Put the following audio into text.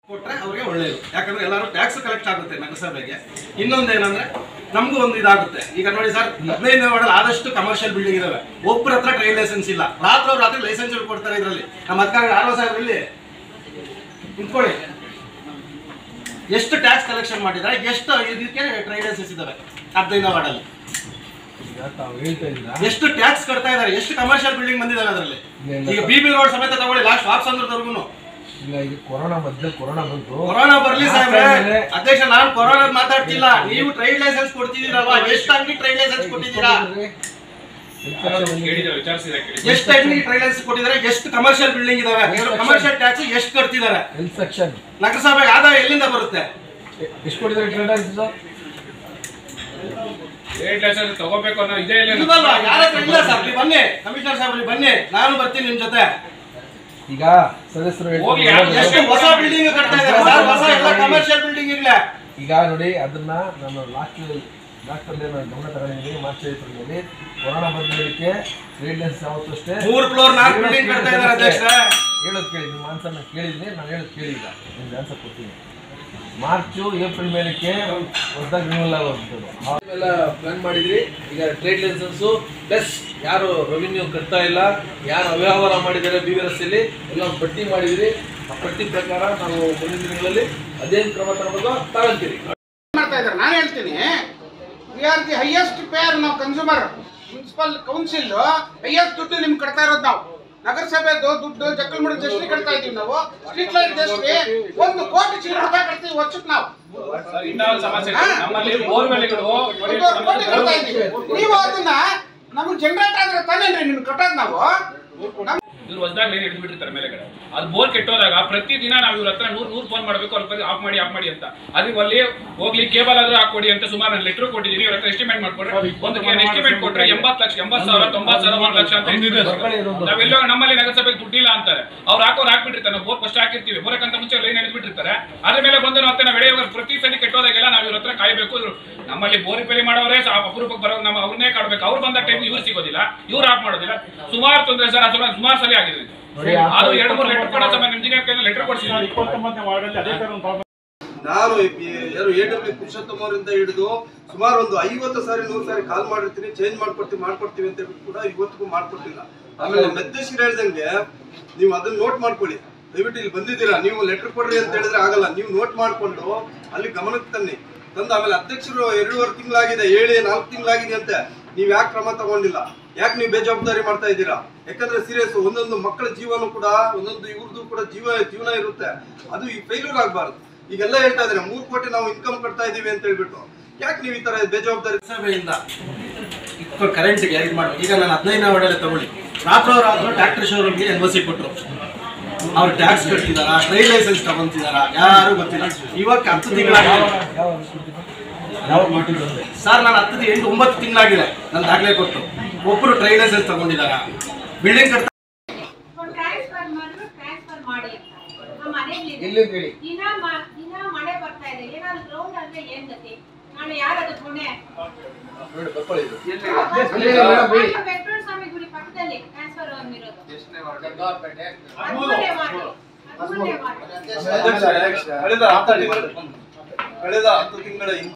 ಕೊಟ್ರೆ ಅವ್ರಿಗೆ ಒಳ್ಳೇದು ಯಾಕಂದ್ರೆ ಎಲ್ಲರೂ ಟ್ಯಾಕ್ಸ್ ಕಲೆಕ್ಟ್ ಆಗುತ್ತೆ ನಗರಸಭೆಗೆ ಇನ್ನೊಂದು ಏನಂದ್ರೆ ನಮಗೂ ಒಂದು ಇದಾಗುತ್ತೆ ಈಗ ನೋಡಿ ಸರ್ ಹದಿನೈದು ಮಾಡಲ್ ಆದಷ್ಟು ಕಮರ್ಷಿಯಲ್ ಬಿಲ್ಡಿಂಗ್ ಇದಾವೆ ಒಬ್ಬರ ಹತ್ರ ಟ್ರೈನ್ ಲೈಸೆನ್ಸ್ ಇಲ್ಲ ರಾತ್ರಿ ರಾತ್ರಿ ಲೈಸೆನ್ಸ್ ಕೊಡ್ತಾರೆ ಇದರಲ್ಲಿ ನಮ್ಮ ಅಧಿಕಾರಿ ಆರ್ ಸಾಹೇಬ್ರು ಇಲ್ಲಿ ನಿಂತ್ಕೊಳ್ಳಿ ಎಷ್ಟು ಟ್ಯಾಕ್ಸ್ ಕಲೆಕ್ಷನ್ ಮಾಡಿದ್ದಾರೆ ಎಷ್ಟು ಇದಕ್ಕೆ ಟ್ರೈನ್ ಲೈಸೆನ್ಸ್ ಇದಾವೆ ಹದಿನೈದು ವಾರ್ಡಲ್ಲಿ ಈಗ ತಾವು ಹೇಳ್ತಾ ಇದ್ದೀರಾ ಎಷ್ಟು ಟ್ಯಾಕ್ಸ್ ಕಟ್ತಾ ಇದ್ದಾರೆ ಎಷ್ಟು ಕಮರ್ಷಿಯಲ್ ಬಿಲ್ಡಿಂಗ್ ಬಂದಿದ್ದಾವೆ ಅದರಲ್ಲಿ ಇಲ್ಲ, ಈಗ ಬಿ ಬಿ ರೋಡ್ ಸಮೇತ ತಗೊಳ್ಳಿ ಲಾಸ್ಟ್ ವಾಪ್ಸಂದ್ರದವರೆಗೂ ಇಲ್ಲ ಈಗ ಕೊರೋನಾ ಮಧ್ಯೆ ಕೊರೋನಾ ಬಂತು ಕೊರೋನಾ ಬರ್ಲಿ ಸಾಹೇಬ್ರೆ ಆಮೇಲೆ- ಅಧ್ಯಕ್ಷ ನಾನು ಕೊರೋನಾ ಮಾತಾಡ್ತಿಲ್ಲ ನೀವು ಟ್ರೈಡ್ ಲೈಸೆನ್ಸ್ ಕೊಡ್ತಿದ್ದೀರಲ್ವಾ ಎಷ್ಟು ಅಂಗಡಿ ಟ್ರೈಡ್ ಲೈಸೆನ್ಸ್ ಕೊಟ್ಟಿದ್ದೀರಾ ಕೇಳಿದ್ರೆ ವಿಚಾರಿಸಿದ್ರೆ ಕೇಳಿ ಎಷ್ಟು ಅಂಗಡಿ ಟ್ರೈಡ್ ಲೈಸೆನ್ಸ್ ಕೊಟ್ಟಿದ್ದಾರೆ ಎಷ್ಟು ಕಮರ್ಷಿಯಲ್ ಬಿಲ್ಡಿಂಗ್ ಇದಾವೆ ಕಮರ್ಷಿಯಲ್ ಟ್ಯಾಕ್ಸ್ ಎಷ್ಟು ಕಟ್ತಿದ್ದಾರೆ ಹೆಲ್ತ್ ಸೆಕ್ಷನ್ ನಗರಸಭೆಗೆ ಆದಾಯ ಎಲ್ಲಿಂದ ಬರುತ್ತೆ ಎಷ್ಟು ಕೊಟ್ಟಿದ್ದಾರೆ ಟ್ರೇಡರ್ಸ್ ರೇಟ್ ಲೈಸೆನ್ಸ್ ತಗೋಬೇಕು ಅನ್ನೋ ಇದೇ ಇಲ್ಲ ಇಲ್ವಲ್ಲ ಯಾರ ಹತ್ರ ಇಲ್ಲ ಸರ್ ನೀವು ಬನ್ನಿ ಕಮಿಷನರ್ ಸಾಹೇಬ್ ಇಲ್ಲಿ ಬನ್ನಿ ನಾನು ಬರ್ತೀನಿ ನಿಮ್ ಜೊತೆ ಈಗ ಸದಸ್ಯರು ಹೋಗಿ ಹೇಳ್ತಾ ಯಾರು- ಎಷ್ಟು ಇದ್ದಾರೆ. ಹೊಸ ಬಿಲ್ಡಿಂಗ್ ಕಟ್ತಾ ಇದ್ದಾರೆ ಸರ್ ಹೊಸ ಎಲ್ಲ ಕಮರ್ಷಿಯಲ್ ಬಿಲ್ಡಿಂಗ್ ಇರ್ಲಿ ಈಗ ನೋಡಿ ಅದನ್ನ ನಾನು ಲಾಸ್ಟ್ ಲಾಸ್ಟ್ ಅಲ್ಲಿ ನಾನು ಗಮನ ತಗೊಂಡಿದ್ದೀನಿ ಮಾರ್ಚ್ ಏಪ್ರಿಲ್ ಕೊರೋನಾ ಬಂದಿದ್ದಕ್ಕೆ ಟ್ರೇಡ್ ಲೈನ್ಸ್ ಯಾವತ್ತೂ ಅಷ್ಟೇ ಮೂರ್ ಫ್ಲೋರ್ ನಾಲ್ಕು ಬಿಲ್ಡಿಂಗ್ ಕಟ್ತಾ ಇದ್ದಾರೆ ಅಧ್ಯಕ್ಷ ಹೇಳೋದು ಕೇಳಿ ನಿಮ್ಮ ಆನ್ಸರ್ ನಾನು ಕೇಳಿದ್ದೀನಿ ನಾನು ಹೇಳೋದು ಕೇಳಿ ಈಗ ನಿಮ್ಗೆ ಆನ್ಸರ್ ಕೊಡ್ತೀನಿ ಮಾರ್ಚು ಏಪ್ರಿಲ್ ಮೇಲಕ್ಕೆ ಹೊಸದಾಗಿ ರಿನ್ಯೂವಲ್ ಆಗುವಂಥದ್ದು ಅವೆಲ್ಲ ಪ್ಲಾನ್ ಮಾಡಿದ್ರಿ ಈಗ ಟ್ರೇಡ್ ಲೈಸೆನ್ಸು ಪ್ಲಸ್ ಯಾರು ರೆವಿನ್ಯೂ ಕಟ್ತಾ ಇಲ್ಲ ಯಾರು ಅವ್ಯವಹಾರ ಮಾಡಿದ್ದಾರೆ ಬಿ ವಿ ಎಸ್ ಅಲ್ಲಿ ಎಲ್ಲ ಒಂದು ಪಟ್ಟಿ ಮಾಡಿದ್ರಿ ಆ ಪಟ್ಟಿ ಪ್ರಕಾರ ನಾವು ಮುಂದಿನ ದಿನಗಳಲ್ಲಿ ಅದೇನು ಕ್ರಮ ತಗೋಬೇಕು ತಗೊಂತೀರಿ ಮಾಡ್ತಾ ಇದ್ದಾರೆ ನಾನು ಹೇಳ್ತೀನಿ we are the highest payer ನಾವು ಕನ್ಸ್ಯೂಮರ್ ಮುನ್ಸಿಪಲ್ ಕೌನ್ಸಿಲ್ ಹೈಯೆಸ್ಟ್ ದುಡ್ಡು ನಿಮ್ಗೆ ಕಟ್ತಾ ಇರೋದು ನಾವು ನಗರಸಭೆದು ದುಡ್ಡು ಜಕ್ಕಲ್ಮುಡಿ ಜಸ್ಟ್ರಿ ಕಟ್ತಾ ಇದೀವಿ ನಾವು ಸ್ಟ್ರೀಟ್ ಲೈಟ್ ಜಸ್ಟ್ರಿ ಒಂದು ಕೋಟಿ ಚಿಲ್ಲರೆ ರೂಪಾಯಿ ಕಟ್ತೀವಿ ವರ್ಷಕ್ಕೆ ನಾವು ಇನ್ನೊಂದು ಸಮಸ್ಯೆ ಇದೆ. ನಮ್ಮಲ್ಲಿ ಬೋರ್ವೆಲ್ಗಳು ಒಂದೂವರೆ ಕೋಟಿ ಕಟ್ತಾ ಇದೀವಿ ನೀವು ಅದನ್ನ ನಮ್ಗೆ ಜನರೇಟ್ ಆದ್ರೆ ತಾನೇನ್ರಿ ನಿಮ್ಗೆ ಕಟ್ಟೋದು ನಾವು ನಮ್ ಇವ್ರು ಹೊಸದಾಗಿ ಲೈನ್ ಹಿಡಿದು ಬಿಟ್ಟಿರ್ತಾರೆ ಮೇಲೆಗಡೆ ಅದು ಬೋರ್ ಕೆಟ್ಟೋದಾಗ ಪ್ರತಿ ದಿನ ನಾವು ಇವ್ರ ಹತ್ರ ನೂರ್ ನೂರ್ ಫೋನ್ ಮಾಡಬೇಕು ಅವ್ರ ಆಫ್ ಮಾಡಿ ಆಫ್ ಮಾಡಿ ಅಂತ ಅದಕ್ಕೆ ಅಲ್ಲಿ ಹೋಗ್ಲಿ ಕೇಬಲ್ ಆದ್ರೂ ಹಾಕೊಡಿ ಅಂತ ಸುಮಾರು ನಾನು ಲೆಟರ್ ಕೊಟ್ಟಿದ್ದೀನಿ ಇವ್ರ ಹತ್ರ ಎಸ್ಟಿಮೇಟ್ ಮಾಡ್ಕೊಡ್ರೆ ಒಂದು ಎಸ್ಟಿಮೇಟ್ ಕೊಟ್ರೆ ಎಂಬತ್ತು ಲಕ್ಷ ಎಂಬತ್ತು ಸಾವಿರ ತೊಂಬತ್ತು ಸಾವಿರ ಒಂದು ಲಕ್ಷ ಅಂತ estimate ಕೊಡ್ತಾರೆ. ನಾವೆಲ್ಲೋ ನಮ್ಮಲ್ಲಿ ನಗರಸಭೆಗೆ ದುಡ್ಡಿಲ್ಲ ಅಂತಾರೆ ಅವ್ರು ಹಾಕೋರು ಹಾಕ್ಬಿಟ್ಟಿರ್ತಾರೆ ನಾವು ಬೋರ್ ಫಸ್ಟ್ ಹಾಕಿರ್ತೀವಿ ಬೋರಕ್ಕಂತ ಮುಂಚೆ ಲೈನ್ ಹಿಡಿದ್ಬಿಟ್ಟಿರ್ತಾರೆ ಅದ್ರ ಮೇಲೆ ಬಂದು ಮತ್ತೆ ನಾವು ಎಳೆಯುವ ಪ್ರತಿ ಸಲ ಕೆಟ್ಟೋದಾಗೆಲ್ಲ ನಾವು ಇವ್ರ ಹತ್ರ ಕಾಯಬೇಕು ಇವ್ರು ನಮ್ಮಲ್ಲಿ ಬೋರ್ ರಿಪೇರಿ ಮಾಡೋರೇ ಸಾ- ಅಪರೂಪಕ್ಕೆ ಬರೋ ನಮ್ಮ ಅವ್ರನ್ನೇ ಕಾಡ್ಬೇಕು ಅವ್ರು ಬಂದ ಟೈಮ್ ಇವ್ರು ಸಿಗೋದಿಲ್ಲ ಇವ್ರು ಆಫ್ ಮಾಡೋದಿಲ್ಲ ಸುಮಾರು ತೊಂದರೆ ಸರ್ ಅದು ಸುಮಾರು ಸಲ ಆಗಿದೆ ಇದು. ನೋಡಿ, ಆ ಅದು ಎರಡು ಮೂರು ಲೆಟರ್ ಕೊಡೋ ಸಮಯ ಇಂಜಿನಿಯರ್ ಕೈಯಲ್ಲಿ ಲೆಟರ್ ಕೊಡ್ಸಿದ್ವಿ ನಾನು ಈ- ಯಾರು ಎ ಡಬ್ಲ್ಯೂ ಪುರುಷೋತ್ತಮ ಅವರಿಂದ ಹಿಡಿದು ಸುಮಾರು ಒಂದು ಐವತ್ತು ಸಾರಿ ನೂರು ಸಾರಿ ಕಾಲ್ ಮಾಡಿರ್ತೀನಿ ಚೇಂಜ್ ಮಾಡ್ಕೊಡ್ತೀವಿ ಮಾಡ್ಕೊಡ್ತೀವಿ ಅಂತ ಹೇಳ್ಬಿಟ್ಟು ಕೂಡ ಇವತ್ತಿಗೂ ಮಾಡ್ಕೊಟ್ಟಿಲ್ಲ ಆಮೇಲೆ ಮೆದ್ದಶ್ರೀ ಹೇಳ್ದಂಗೆ ನೀವು ಅದನ್ನ ನೋಟ್ ಮಾಡ್ಕೊಳ್ಳಿ ದಯವಿಟ್ಟು ಇಲ್ಲಿ ಬಂದಿದ್ದೀರಾ ನೀವು ಲೆಟರ್ ಕೊಡ್ರಿ ಅಂತ ಹೇಳಿದ್ರೆ ಆಗಲ್ಲ ನೀವು ನೋಟ್ ಮಾಡ್ಕೊಂಡು ಅಲ್ಲಿ ಗಮನಕ್ಕೆ ತನ್ನಿ ತಂದು ಆಮೇಲೆ ಅಧ್ಯಕ್ಷರು ಎರಡೂವರೆ ತಿಂಗಳಾಗಿದೆ ಹೇಳಿ ನಾಲ್ಕು ತಿಂಗಳಾಗಿದೆ ಅಂತೆ ನೀವು ಯಾಕೆ ಕ್ರಮ ತಗೊಂಡಿಲ್ಲ ಯಾಕೆ ನೀವು ಬೇಜವಾಬ್ದಾರಿ ಮಾಡ್ತಾ ಇದ್ದೀರಾ ಯಾಕಂದ್ರೆ ಸೀರಿಯಸ್ ಒಂದೊಂದು ಮಕ್ಕಳ ಜೀವನ ಕೂಡ ಒಂದೊಂದು ಇವ್ರದ್ದು ಕೂಡ ಜೀವ ಜೀವನ ಇರುತ್ತೆ ಅದು ಈ ಫೇಲ್ಯೂರ್ ಆಗಬಾರ್ದು ಈಗೆಲ್ಲ ಹೇಳ್ತಾ ಇದ್ದಾರೆ ಮೂರು ಕೋಟಿ ನಾವು ಇನ್ಕಮ್ ಕಟ್ತಾ ಇದೀವಿ ಅಂತ ಹೇಳ್ಬಿಟ್ಟು ಯಾಕೆ ನೀವು ಈ ತರ ಬೇಜವಾಬ್ದಾರಿ ಸಭೆಯಿಂದ ಕರೆಂಟ್ಗೆ ಇದು ಮಾಡಿ ಈಗ ನಾನು ಹದಿನೈದನೇ ವಾರ್ಡಲ್ಲಿ ತಗೊಳ್ಳಿ ರಾತ್ರೋ ರಾತ್ರಿ ಟ್ರ್ಯಾಕ್ಟರ್ ಶೋರೂಮ್ಗೆ ಎನ್ ಸಿ ಕೊಟ್ಟರು ಅವ್ರು ಟ್ಯಾಕ್ಸ್ ಕಟ್ತಿದಾರ ಟ್ರೈಡ್ ಲೈಸೆನ್ಸ್ ತಗೊಂತಿದಾರ ಯಾರು ಗೊತ್ತಿಲ್ಲ ಇವಾಗ ಹತ್ತು ತಿಂಗಳಾಗಿದೆ ಯಾವ ಯಾವ ಕೊಟ್ಟಿದ್ದು ಸರ್ ನಾನು ಹತ್ತು ಎಂಟು ಒಂಬತ್ತು ತಿಂಗಳಾಗಿದೆ ನಾನು ದಾಖಲೆ ಕೊಟ್ಟು ಒಬ್ಬರು ಟ್ರೈಡ್ ಲೈಸೆನ್ಸ್ ತಗೊಂಡಿದಾರ ಬಿಲ್ಡಿಂಗ್ ಕಟ್ತಾ ಟ್ರಾನ್ಸ್ಫರ್ ಮಾಡಿದ್ರು ಟ್ರಾನ್ಸ್ಫರ್ ಮಾಡಿ ಅಂತ ನಮ್ಮ ಮನೆಯಲ್ಲಿ ಇಲ್ಲಿ ಹೇಳಿ ದಿನ ಮ- ದಿನ ಮಳೆ ಬರ್ತಾ ಇದೆ ಏನಾದ್ರು ಗ್ರೌಂಡ್ ಅಂದ್ರೆ ಏನ್ ಗತಿ ನಾಳೆ ಯಾರದು ಹೊಣೆ ನೋಡಿ ಬರ್ಕೊಳ್ಳಿ ಇದು. ಪೆಟ್ರೋಲ್ ಸ್ವಾಮಿ ಗುಡಿ ಪಕ್ಕದಲ್ಲಿ ಟ್ರಾನ್ಸ್ಫರ್ ಇರೋದು ಹದಿಮೂರನೇ ವಾರ್ಡು. ಹದಿಮೂರನೇ ವಾರ್ಡು. ಕಳೆದ ಹತ್ತು ತಿಂಗಳ ಕಳೆದ ಹತ್ತು ತಿಂಗಳ ಹಿಂದೆ